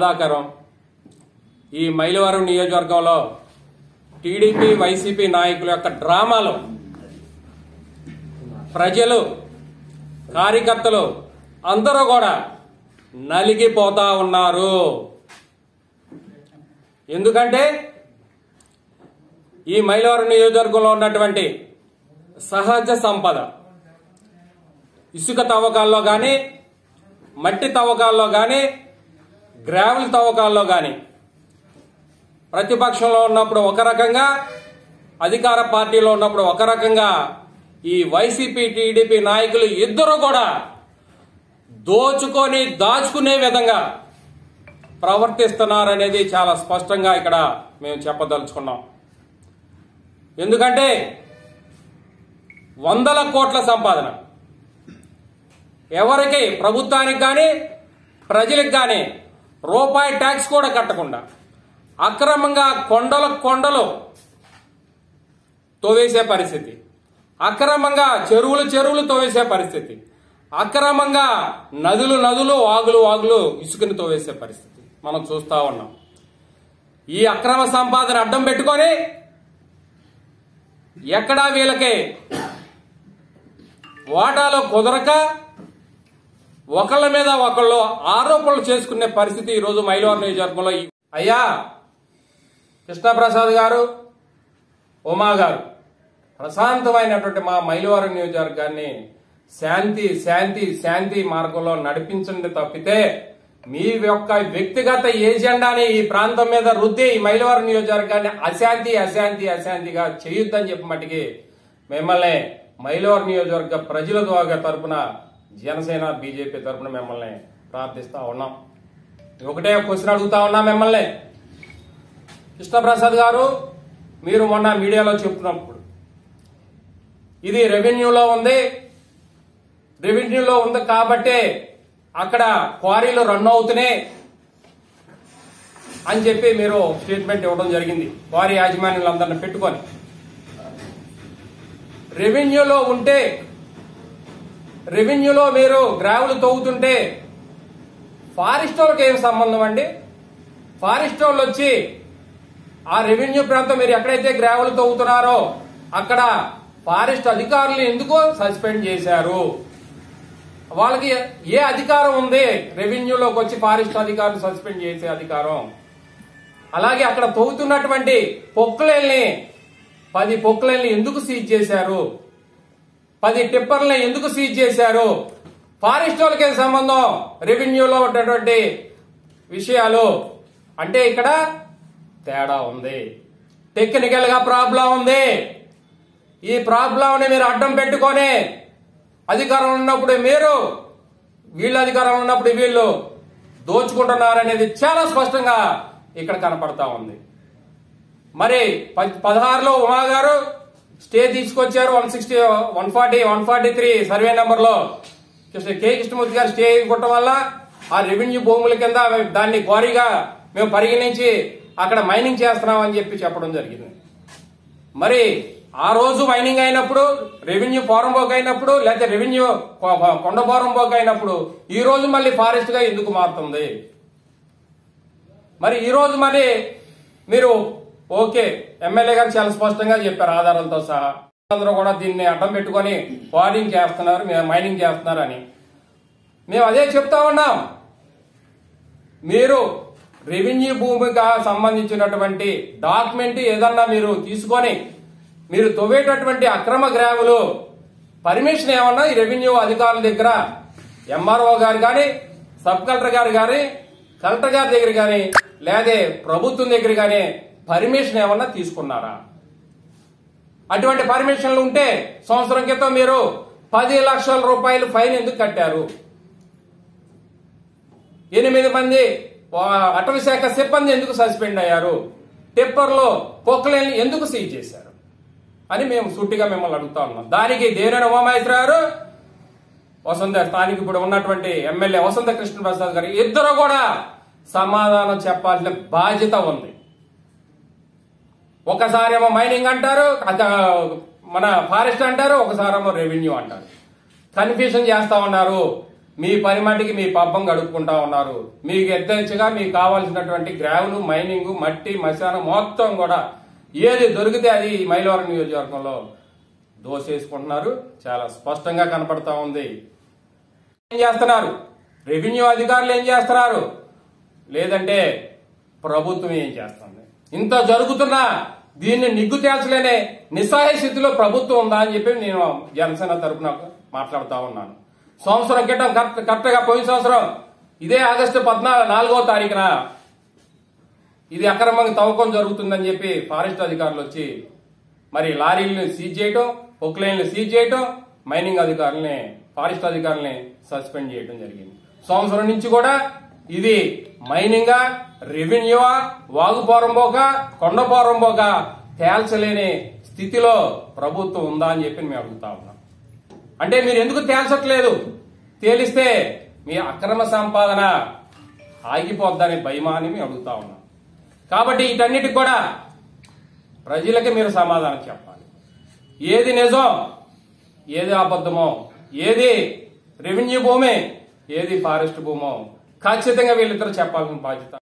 బాధాకరం ఈ మైలవరం నియోజకవర్గంలో టీడీపీ వైసీపీ నాయకుల యొక్క డ్రామాలు ప్రజలు కార్యకర్తలు అందరూ కూడా నలిగిపోతా ఉన్నారు ఎందుకంటే ఈ మైలవరం నియోజకవర్గంలో ఉన్నటువంటి సహజ సంపద ఇసుక తవ్వకాల్లో కానీ మట్టి తవ్వకాల్లో కానీ గ్రావెల్ తవ్వకాల్లో కానీ ప్రతిపక్షంలో ఉన్నప్పుడు ఒక రకంగా అధికార పార్టీలో ఉన్నప్పుడు ఒక రకంగా ఈ వైసీపీ టీడీపీ నాయకులు ఇద్దరు కూడా దోచుకొని దాచుకునే విధంగా ప్రవర్తిస్తున్నారనేది చాలా స్పష్టంగా ఇక్కడ మేము చెప్పదలుచుకున్నాం ఎందుకంటే వందల కోట్ల సంపాదన ఎవరికి ప్రభుత్వానికి కానీ ప్రజలకు కానీ రూపాయి ట్యాక్స్ కూడా కట్టకుండా అక్రమంగా కొండల కొండలు తోవేసే పరిస్థితి అక్రమంగా చెరువులు చెరువులు తోవేసే పరిస్థితి అక్రమంగా నదులు నదులు వాగులు వాగులు ఇసుకని తోవేసే పరిస్థితి మనం చూస్తా ఉన్నాం ఈ అక్రమ సంపాదన అడ్డం పెట్టుకొని ఎక్కడా వీళ్ళకి వాటాలో కుదరక ఒకళ్ళ మీద ఒకళ్ళు ఆరోపణలు చేసుకునే పరిస్థితి ఈరోజు మైలవరం నియోజకవర్గంలో ఈ- అయ్యా కృష్ణప్రసాద్ గారు ఉమా గారు ప్రశాంతమైనటువంటి మా మైలవరం నియోజకవర్గాన్ని శాంతి శాంతి శాంతి మార్గంలో నడిపించండి తప్పితే మీ యొక్క వ్యక్తిగత ఏజెండాని ఈ ప్రాంతం మీద రుద్ది ఈ మైలవరం నియోజకవర్గాన్ని అశాంతి అశాంతి అశాంతిగా చేయొద్దని చెప్పి మటుకి మిమ్మల్ని మైలవరం నియోజకవర్గ ప్రజల ద్వారా తరపున జనసేన బీజేపీ తరపున మిమ్మల్ని ప్రార్థిస్తా ఉన్నాం ఒకటే క్వశ్చన్ అడుగుతా ఉన్నా మిమ్మల్ని కృష్ణప్రసాద్ గారు మీరు మొన్న మీడియాలో చెప్తున్నప్పుడు ఇది రెవెన్యూలో ఉంది రెవెన్యూలో ఉంది కాబట్టే అక్కడ క్వారీలు రన్ అవుతున్నాయి అని చెప్పి మీరు స్టేట్మెంట్ ఇవ్వడం జరిగింది క్వారీ యాజమాన్యులందరిని పెట్టుకొని రెవెన్యూలో ఉంటే రెవెన్యూలో మీరు గ్రావులు తవ్వుతుంటే ఫారెస్ట్ వాళ్ళకి ఏం సంబంధం అండి ఫారెస్ట్ వాళ్ళు వచ్చి ఆ రెవెన్యూ ప్రాంతం మీరు ఎక్కడైతే గ్రావెల్ తవ్వుతున్నారో అక్కడ ఫారెస్ట్ అధికారులు ఎందుకో సస్పెండ్ చేశారు వాళ్ళకి ఏ అధికారం ఉంది రెవెన్యూలోకి వచ్చి ఫారెస్ట్ అధికారులు సస్పెండ్ చేసే అధికారం అలాగే అక్కడ తవ్వుతున్నటువంటి పొక్కులేల్ని పది పొక్కులేల్ని ఎందుకు సీజ్ చేశారు పది టిప్పర్లని ఎందుకు సీజ్ చేశారు ఫారెస్ట్ వాళ్ళకి ఏం సంబంధం రెవెన్యూలో ఉన్నటువంటి విషయాలు అంటే ఇక్కడ తేడా ఉంది టెక్నికల్ గా ప్రాబ్లం ఉంది ఈ ప్రాబ్లంని మీరు అడ్డం పెట్టుకొని అధికారం ఉన్నప్పుడు మీరు వీళ్ళ అధికారం ఉన్నప్పుడు వీళ్ళు దోచుకుంటున్నారనేది చాలా స్పష్టంగా ఇక్కడ కనపడతా ఉంది మరి ప- పదహారులో ఉమా గారు స్టే తీసుకొచ్చారు one sixty one forty one forty three survey number లో కృష్ణ- కె కృష్ణమూర్తి గారు స్టే ఇవ్వటం వల్ల ఆ రెవెన్యూ భూముల కింద దాన్ని క్వారీగా మేము పరిగణించి అక్కడ మైనింగ్ చేస్తున్నాం అని చెప్పి చెప్పడం జరిగింది మరి ఆ రోజు మైనింగ్ అయినప్పుడు రెవెన్యూ ఫారం బోక్ అయినప్పుడు లేకపోతే రెవెన్యూ కొ- కొ- కొండ ఫారం బోక్ అయినప్పుడు ఈ రోజు మళ్ళీ ఫారెస్ట్ గా ఎందుకు మారుతుంది మరి ఈ రోజు మరి మీరు ఓకే ఎమ్మెల్యే గారు చాలా స్పష్టంగా చెప్పారు ఆధారాలతో సహా అందరూ కూడా దీన్ని అడ్డం పెట్టుకొని వారింగ్ చేస్తున్నారు మేము మైనింగ్ చేస్తున్నారు అని మేము అదే చెప్తా ఉన్నాం మీరు రెవెన్యూ భూమికి సంబంధించినటువంటి డాక్యుమెంట్ ఏదన్నా మీరు తీసుకొని మీరు తవ్వేటటువంటి అక్రమ గ్రాములు పర్మిషన్ ఏమన్నా ఈ రెవెన్యూ అధికారుల దగ్గర ఎంఆర్ఓ గారు కానీ సబ్ కలెక్టర్ గారు కానీ కలెక్టర్ గారి దగ్గర కానీ లేదా ప్రభుత్వం దగ్గర కానీ పర్మిషన్ ఏమన్నా తీసుకున్నారా అటువంటి పర్మిషన్లు ఉంటే సంవత్సరం క్రితం మీరు పది లక్షల రూపాయలు ఫైన్ ఎందుకు కట్టారు ఎనిమిది మంది ఆ, అటవీ శాఖ సిబ్బంది ఎందుకు సస్పెండ్ అయ్యారు టిప్పర్లో పొక్కలేని ఎందుకు సీజ్ చేశారు అని మేము సూటిగా మిమ్మల్ని అడుగుతా ఉన్నాం దానికి దేవినేని ఉమామహేశ్వర గారు వసంత స్థానిక ఇప్పుడు ఉన్నటువంటి ఎమ్మెల్యే వసంత కృష్ణ ప్రసాద్ గారు ఇద్దరు కూడా సమాధానం చెప్పాల్సిన బాధ్యత ఉంది ఒకసారేమో మైనింగ్ అంటారు అత- మన ఫారెస్ట్ అంటారు ఒకసారేమో రెవెన్యూ అంటారు కన్ఫ్యూజన్ చేస్తా ఉన్నారు మీ పని మట్టికి మీ పబ్బం గడుపుకుంటా ఉన్నారు మీకు యథేచ్ఛగా మీకు కావాల్సినటువంటి గ్రావులు మైనింగ్ మట్టి మశానం మొత్తం కూడా ఏది దొరికితే అది ఈ మైలవరం నియోజకవర్గంలో దోసేసుకుంటున్నారు చాలా స్పష్టంగా కనపడతా ఉంది ఏం చేస్తున్నారు రెవెన్యూ అధికారులు ఏం చేస్తున్నారు లేదంటే ప్రభుత్వం ఏం చేస్తుంది ఇంత జరుగుతున్నా దీన్ని నిగ్గు తేల్చలేనే నిస్సహాయ స్థితిలో ప్రభుత్వం ఉందా అని చెప్పి నేను జనసేన తరపున మాట్లాడుతా ఉన్నాను సంవత్సరం క్రితం కరెక్ట్ కరెక్ట్ గా పోయిన సంవత్సరం ఇదే ఆగస్టు పద్నాలుగు నాలుగో తారీఖున ఇది అక్రమంగా తవ్వకం జరుగుతుందని చెప్పి ఫారెస్ట్ అధికారులు వచ్చి మరి లారీలను సీజ్ చేయటం పొక్లైన్లు సీజ్ చేయటం మైనింగ్ అధికారులని ఫారెస్ట్ అధికారులని సస్పెండ్ చేయడం జరిగింది సంవత్సరం నుంచి కూడా ఇది మైనింగా రెవెన్యూవా వాగుపోరంబోక కొండపోరంబోక తేల్చలేని స్థితిలో ప్రభుత్వం ఉందా అని చెప్పి మేము అడుగుతా ఉన్నాం అంటే మీరు ఎందుకు తేల్చట్లేదు తేలిస్తే మీ అక్రమ సంపాదన ఆగిపోద్దని భయమా అని మేము అడుగుతా ఉన్నాం కాబట్టి వీటన్నిటికి కూడా ప్రజలకి మీరు సమాధానం చెప్పాలి ఏది నిజం ఏది అబద్ధమో ఏది రెవెన్యూ భూమి ఏది ఫారెస్ట్ భూమో ఖచ్చితంగా వీళ్ళిద్దరూ చెప్పాల్సిన బాధ్యత